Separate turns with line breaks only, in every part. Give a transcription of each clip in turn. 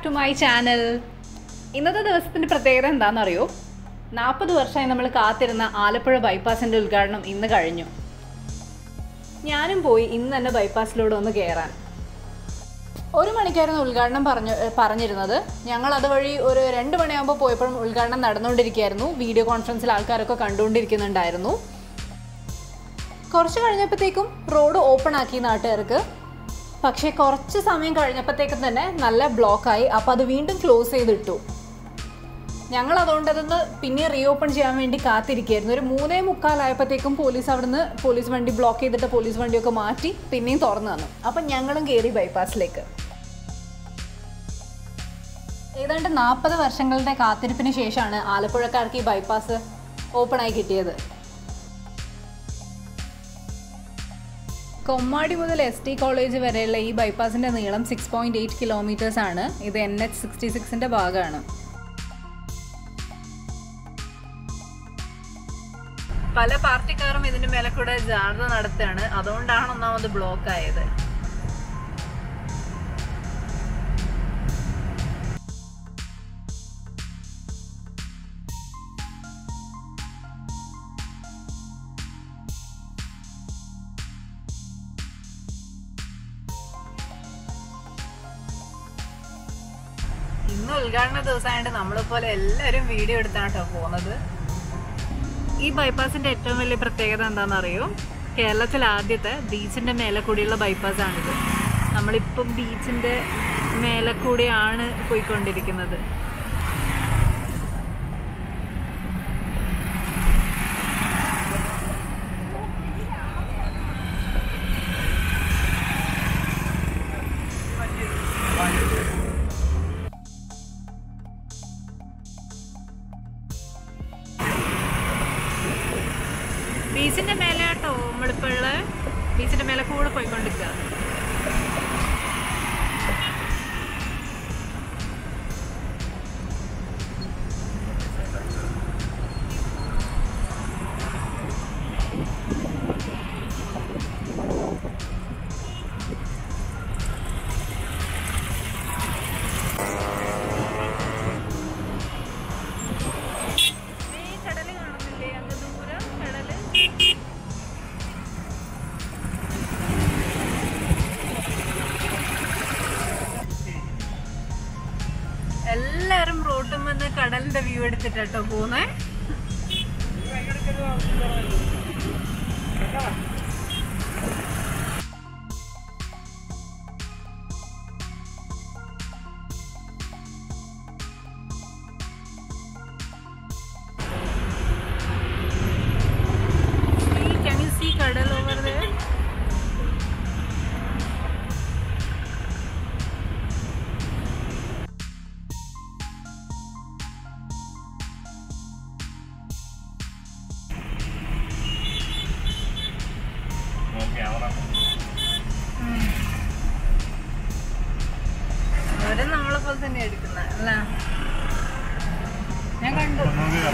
To my channel ഇന്നത്തെ ദിവസത്തിൻ്റെ പ്രത്യേകത എന്താണെന്നറിയോ നാൽപ്പത് വർഷമായി നമ്മൾ കാത്തിരുന്ന ആലപ്പുഴ ബൈപ്പാസിൻ്റെ ഉദ്ഘാടനം ഇന്ന് കഴിഞ്ഞു ഞാനും പോയി ഇന്ന് തന്നെ ബൈപ്പാസിലൂടെ ഒന്ന് കയറാൻ ഒരു മണിക്കായിരുന്നു ഉദ്ഘാടനം പറഞ്ഞു പറഞ്ഞിരുന്നത് ഞങ്ങൾ അതുവഴി ഒരു രണ്ട് മണിയാകുമ്പോൾ പോയപ്പോഴും ഉദ്ഘാടനം നടന്നുകൊണ്ടിരിക്കുകയായിരുന്നു വീഡിയോ കോൺഫറൻസിൽ ആൾക്കാരൊക്കെ കണ്ടുകൊണ്ടിരിക്കുന്നുണ്ടായിരുന്നു കുറച്ച് കഴിഞ്ഞപ്പോഴത്തേക്കും റോഡ് ഓപ്പൺ ആക്കി നാട്ടുകാർക്ക് പക്ഷേ കുറച്ച് സമയം കഴിഞ്ഞപ്പോഴത്തേക്കും തന്നെ നല്ല ബ്ലോക്കായി അപ്പോൾ അത് വീണ്ടും ക്ലോസ് ചെയ്തിട്ടു ഞങ്ങൾ അതുകൊണ്ട് അതൊന്ന് പിന്നെ റീ ഓപ്പൺ ചെയ്യാൻ വേണ്ടി കാത്തിരിക്കുകയായിരുന്നു ഒരു മൂന്നേ മുക്കാലായപ്പോഴത്തേക്കും പോലീസ് അവിടുന്ന് പോലീസ് വണ്ടി ബ്ലോക്ക് ചെയ്തിട്ട് പോലീസ് വണ്ടിയൊക്കെ മാറ്റി പിന്നെയും തുറന്നു തന്നു അപ്പം ഞങ്ങളും കയറി ബൈപ്പാസിലേക്ക് ഏതാണ്ട് നാൽപ്പത് വർഷങ്ങളുടെ കാത്തിരിപ്പിന് ശേഷമാണ് ആലപ്പുഴക്കാർക്ക് ഈ ബൈപ്പാസ് ഓപ്പണായി കിട്ടിയത് കൊമ്മാടി മുതൽ എസ് ടി കോളേജ് വരെയുള്ള ഈ ബൈപ്പാസിന്റെ നീളം സിക്സ് പോയിന്റ് എയ്റ്റ് കിലോമീറ്റേഴ്സ് ആണ് ഇത് എൻ എച്ച് സിക്സ്റ്റി സിക്സിന്റെ ഭാഗമാണ് പല പാർട്ടിക്കാരും ഇതിന്റെ മേലെ കൂടെ ജാഥ നടത്തുകയാണ് അതുകൊണ്ടാണ് ഒന്നാമത് ബ്ലോക്ക് ആയത് ഇന്ന് ഉദ്ഘാടന ദിവസമായിട്ട് നമ്മളെ പോലെ എല്ലാവരും വീഡിയോ എടുത്താണ് കേട്ടോ പോകുന്നത് ഈ ബൈപ്പാസിന്റെ ഏറ്റവും വലിയ പ്രത്യേകത എന്താണെന്ന് അറിയോ കേരളത്തിൽ ആദ്യത്തെ ബീച്ചിന്റെ മേലെ കൂടിയുള്ള ബൈപ്പാസ് ആണിത് നമ്മളിപ്പം ബീച്ചിന്റെ മേലെ കൂടിയാണ് പോയിക്കൊണ്ടിരിക്കുന്നത് ബീച്ചിന്റെ മേലെ കേട്ടോ നമ്മളിപ്പോഴുള്ള ബീച്ചിന്റെ മേലെ കൂടെ പോയിക്കൊണ്ടിരിക്കുക കടല് കാണുന്നില്ലേ അങ്ങ് ദൂരം കടല് എല്ലാരും റോട്ടും വന്ന് കടലിന്റെ വ്യൂ എടുത്തിട്ടോ പോന്നേ Can you see കടൽ over there? അവരും നമ്മളെ പോലെ തന്നെ എടുക്കുന്ന അല്ല ഞാൻ കണ്ടു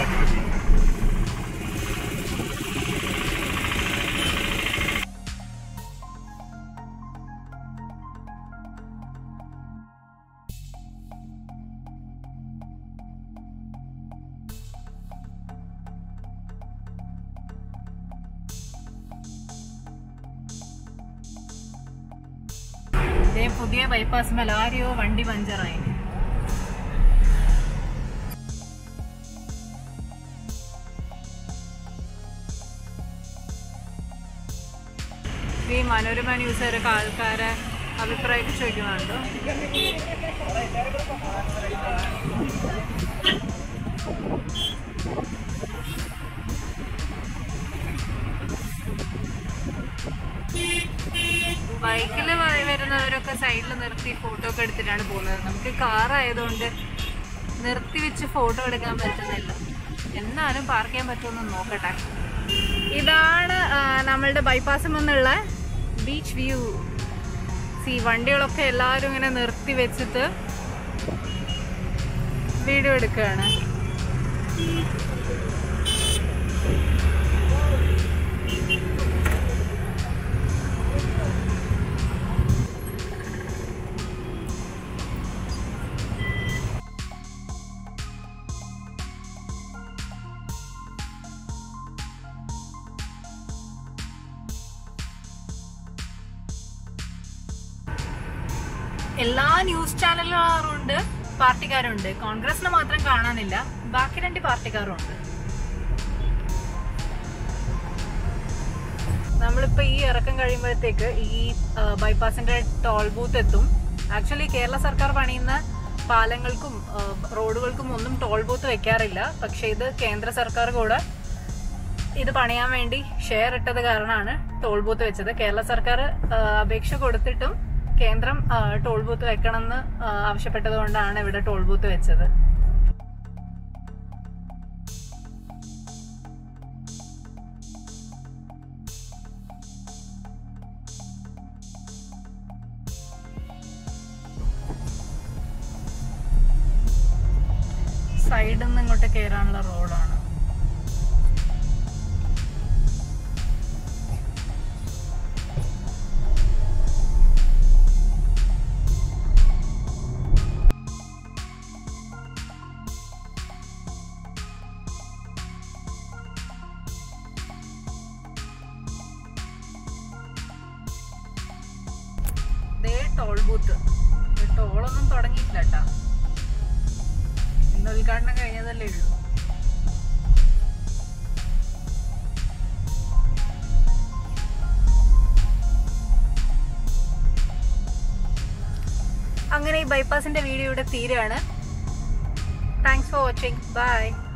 ഇതേ പുതിയ ബൈപ്പാസ് മേലെ ആരെയോ വണ്ടി പഞ്ചറായി ഈ മനോരമ ന്യൂസുകാരൊക്കെ ആൾക്കാരെ അഭിപ്രായമൊക്കെ ചോദിക്കുന്നുണ്ടോ ബൈക്കിൽ വരുന്നവരൊക്കെ സൈഡിൽ നിർത്തി ഫോട്ടോ ഒക്കെ എടുത്തിട്ടാണ് പോകുന്നത് നമുക്ക് കാർ ആയതുകൊണ്ട് നിർത്തി വെച്ച് ഫോട്ടോ എടുക്കാൻ പറ്റുന്നില്ല എന്നാലും പാർക്ക് ചെയ്യാൻ പറ്റുമെന്ന് നോക്കട്ടെ ഇതാണ് ആ, നമ്മളുടെ ബൈപ്പാസിൽ നിന്നുള്ള ബീച്ച് വ്യൂ സി വണ്ടികളൊക്കെ എല്ലാവരും ഇങ്ങനെ നിർത്തി വെച്ചിട്ട് വീഡിയോ എടുക്കുകയാണ് എല്ലാ ന്യൂസ് ചാനലുകാരും ഉണ്ട് പാർട്ടിക്കാരുണ്ട് കോൺഗ്രസിനെ മാത്രം കാണാനില്ല ബാക്കി രണ്ട് പാർട്ടിക്കാരും ഉണ്ട് നമ്മളിപ്പോ ഈ ഇറക്കം കഴിയുമ്പോഴത്തേക്ക് ഈ ആ, ബൈപ്പാസിന്റെ ടോൾ ബൂത്ത് എത്തും ആക്ച്വലി കേരള സർക്കാർ പണിയുന്ന പാലങ്ങൾക്കും ആ, റോഡുകൾക്കും ഒന്നും ടോൾ ബൂത്ത് വെക്കാറില്ല പക്ഷെ ഇത് കേന്ദ്ര സർക്കാർ കൂടെ ഇത് പണിയാൻ വേണ്ടി ഷെയർ ഇട്ടത് കാരണമാണ് ടോൾ ബൂത്ത് വെച്ചത് കേരള സർക്കാർ ആ, അപേക്ഷ കൊടുത്തിട്ടും കേന്ദ്രം ആ, ടോൾ ബൂത്ത് വെക്കണമെന്ന് ആ, ആവശ്യപ്പെട്ടത് കൊണ്ടാണ് ഇവിടെ ടോൾ ബൂത്ത് വെച്ചത് സൈഡിൽ നിന്ന് ഇങ്ങോട്ട് കയറാനുള്ള റോഡാണ് ദേ ടോൾ ബൂത്ത് ടോളൊന്നും തുടങ്ങിയിട്ടില്ല കേട്ടാ ഇന്ന് ഉദ്ഘാടനം കഴിഞ്ഞതല്ലേ ഉള്ളൂ അങ്ങനെ ഈ ബൈപ്പാസിന്റെ വീഡിയോ ഇവിടെ തീരുകയാണ് താങ്ക്സ് ഫോർ വാച്ചിങ് ബൈ